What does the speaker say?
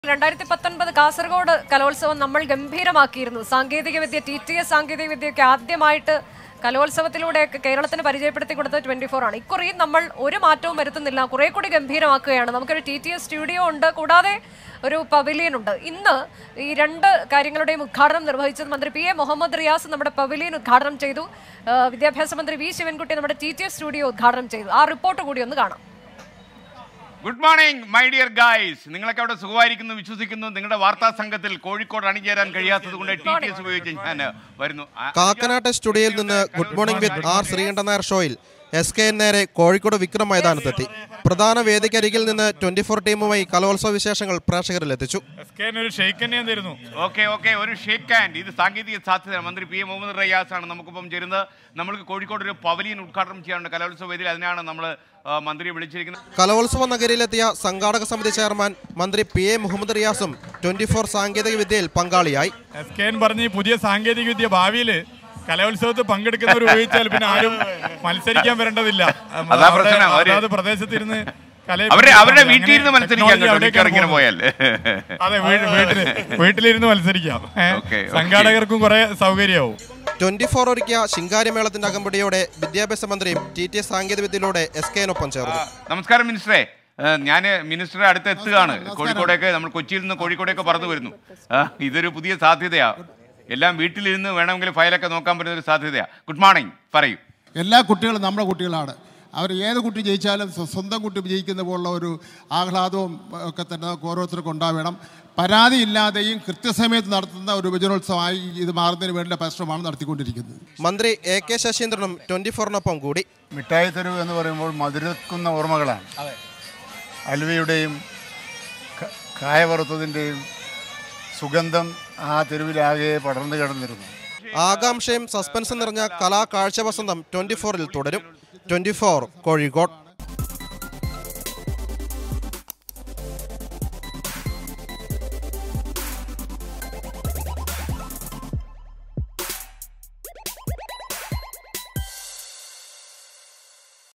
രണ്ടായിരത്തി പത്തൊൻപത് കാസർഗോഡ് കലോത്സവം നമ്മൾ ഗംഭീരമാക്കിയിരുന്നു സാങ്കേതിക വിദ്യ ടി ടി എസ് സാങ്കേതിക വിദ്യയൊക്കെ ആദ്യമായിട്ട് കലോത്സവത്തിലൂടെയൊക്കെ കേരളത്തിന് പരിചയപ്പെടുത്തി കൊടുത്ത ട്വന്റി ഫോർ ആണ് ഇക്കുറിയും നമ്മൾ ഒരു മാറ്റവും വരുത്തുന്നില്ല കുറെ കൂടി ഗംഭീരമാക്കുകയാണ് നമുക്കൊരു ടി ടി എസ് സ്റ്റുഡിയോ ഉണ്ട് കൂടാതെ ഒരു പവലിയൻ ഉണ്ട് ഇന്ന് ഈ രണ്ട് കാര്യങ്ങളുടെയും ഉദ്ഘാടനം നിർവഹിച്ചത് മന്ത്രി പി എ മുഹമ്മദ് റിയാസ് നമ്മുടെ പവലിയൻ ഉദ്ഘാടനം ചെയ്തു ആ, വിദ്യാഭ്യാസ മന്ത്രി വി ശിവൻകുട്ടി നമ്മുടെ ടി ടി എസ് സ്റ്റുഡിയോ ഉദ്ഘാടനം ചെയ്തു ആ റിപ്പോർട്ട് കൂടി ഒന്ന് കാണാം good morning my dear guys നിങ്ങളൊക്കെ അവിടെ സുഖമായിരിക്കുന്നു വിശ്വസിക്കുന്നു നിങ്ങളുടെ വാർത്താ സംഘത്തിൽ കോഴിക്കോട് അണിചേരാൻ കഴിയാത്തത് കൊണ്ട് ടി ടി എസ് ഉപയോഗിച്ച് ഞാൻ വരുന്നു ആ- കാക്കനാട്ടെ സ്റ്റുഡിയോയിൽ നിന്ന് good morning with R Sreekandan Nair ഷോയിൽ എസ് കെ എൻ നേരെ കോഴിക്കോട് വിക്രം മൈതാനത്തെത്തി പ്രധാന വേദിക്കരികിൽ നിന്ന് ട്വന്റി ഫോർ ടീമുമായി കലോത്സവ വിശേഷങ്ങൾ പ്രേക്ഷകരിലെത്തിച്ചു എസ് കെ ഒരു ഷെയ്ക്ക് തന്നെ തരുന്നു ഓക്കെ ഓക്കെ ഒരു ഷേക്ക് ഹാൻഡ് ഇത് സാങ്കേതിക സാധ്യത മന്ത്രി പി എ മുഹമ്മദ് റയ്യാസ് ആണ് നമുക്കിപ്പം ചേരുന്നത് നമ്മൾക്ക് കോഴിക്കോട് ഒരു പവലിയൻ ഉദ്ഘാടനം ചെയ്യാനുണ്ട് കലോത്സവ വേദിയിൽ അതിനാണ് നമ്മൾ മന്ത്രിയെ വിളിച്ചിരിക്കുന്നത് കലോത്സവ നഗരിയിലെത്തിയ സംഘാടക സമിതി ചെയർമാൻ മന്ത്രി പി എ മുഹമ്മദ് റിയാസും ട്വന്റി ഫോർ സാങ്കേതിക വിദ്യയിൽ പങ്കാളിയായി എസ് കെ പറഞ്ഞ് ഈ പുതിയ സാങ്കേതിക വിദ്യ ഭാവിയിൽ കലോത്സവത്തിൽ പങ്കെടുക്കുന്നവർ ഉപയോഗിച്ചാൽ പിന്നെ ആരും മത്സരിക്കാൻ വരേണ്ടതില്ല അതാ അവിടെ പ്രശ്നം, അവര് അതാത് പ്രദേശത്തിരുന്ന് കലയെ അവരുടെ അവരുടെ അങ്ങനെ വീട്ടിൽ ഇരുന്ന് മത്സരിക്കാൻ technology കേട്ടോ അവിടേക്കാണ് ഇങ്ങനെ പോയാൽ പോകുന്നത്. അതെ വീ- വീട്ടില് വീട്ടിലിരുന്ന് മത്സരിക്കാം ഏ? Okay, okay. സംഘാടകർക്കും കുറെ സൗകര്യമാവും ട്വന്റി ഫോർ ഒരുക്കിയ ശിങ്കാരിമേളത്തിന്റെ അകമ്പടിയോടെ വിദ്യാഭ്യാസ മന്ത്രിയും ടി ടി എസ് സാങ്കേതിക വിദ്യയിലൂടെ എസ് കെനൊപ്പം ചേർന്നു നമസ്കാരം മിനിസ്റ്ററെ ഞാൻ മിനിസ്റ്ററെ അടുത്ത് എത്തുകയാണ് കോഴിക്കോടേക്ക് നമ്മൾ കൊച്ചിയിൽ നിന്ന് കോഴിക്കോടേക്ക് പറന്നു വരുന്നു ആ, ഇതൊരു പുതിയ സാധ്യതയാ എല്ലാം വീട്ടിലിരുന്ന് വേണമെങ്കിൽ ഫയലൊക്കെ നോക്കാൻ പറ്റുന്ന ഒരു സാധ്യതയാ ഗുഡ് മോർണിംഗ് പറയൂ എല്ലാ കുട്ടികളും നമ്മുടെ കുട്ടികളാണ് അവർ ഏത് കുട്ടി ജയിച്ചാലും സ്വ- സ്വന്തം കുട്ടി വിജയിക്കുന്ന പോലുള്ള ഒരു ആഹ്ലാദവും ഒക്കെ തന്നെ നമുക്ക് ഓരോരുത്തർക്കും ഉണ്ടാവണം പരാതിയില്ലാതെയും കൃത്യസമയത്ത് നടത്തുന്ന ഒരു വിഭജനോത്സവമായി ഇത് മാറുന്നതിന് വേണ്ട പരിശ്രമമാണ് നടത്തിക്കൊണ്ടിരിക്കുന്നത് മന്ത്രി എ കെ ശശീന്ദ്രനും ട്വന്റി ഫോറിനൊപ്പം കൂടി മിഠായി തെരുവ് എന്ന് പറയുമ്പോൾ മധുരക്കുന്ന ഓർമ്മകളാണ് അലുവയുടെയും ക- കായ വറുത്തതിൻ്റെയും സുഗന്ധം ആ തെരുവിലാകെ പടർന്നു കിടന്നിരുന്നു ആകാംക്ഷയും സസ്പെൻസും നിറഞ്ഞ കലാ കാഴ്ച വസന്തം ട്വന്റി ഫോറിൽ തുടരും ട്വന്റി ഫോർ കോഴിക്കോട്